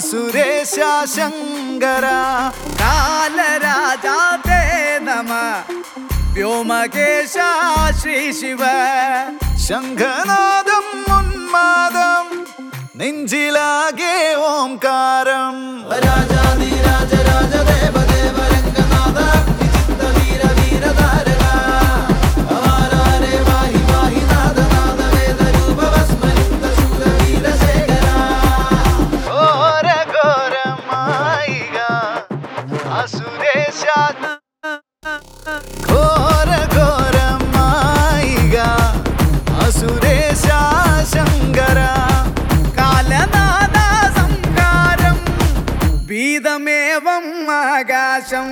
അസുരേശ ശങ്കര കാലരാജാതേ നമ വ്യോമകേശ ശ്രീ ശിവ ശംഖനാദം ഉന്മാദം നെഞ്ചിലാകെ ഓംകാരം ഘോര ഘോരമായിക അസുരേശ ഘോര ഘോരമായിക അസുരേശ ശങ്കര കാലനാദ സംഹാരം വീതമേവം ആകാശം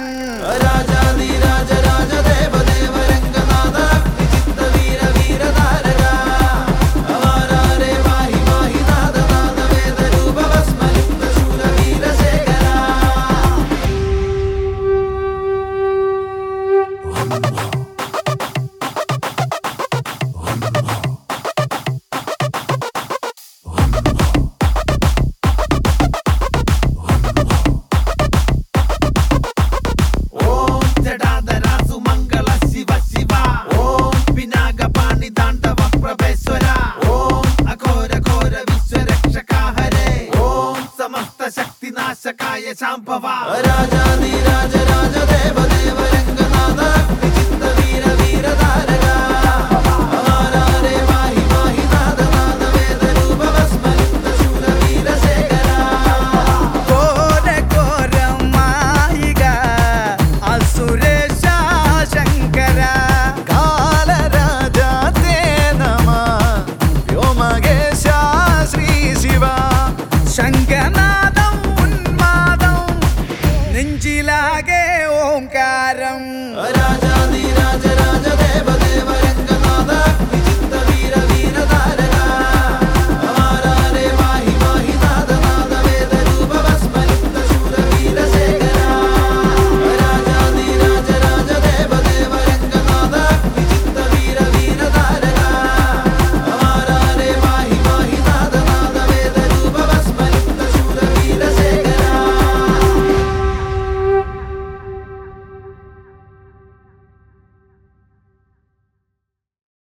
ഓം ജടാധര സുമംഗള ശിവ ശിവ ഓം പിനാകപാണി താണ്ഡവ പ്രഭേശ്വര ഓം അഘോര ഘോര വിശ്വരക്ഷകാഹരേ ഓം സമസ്ത ശക്തി നാശകായ ശാംഭവ രാജാതിരാജ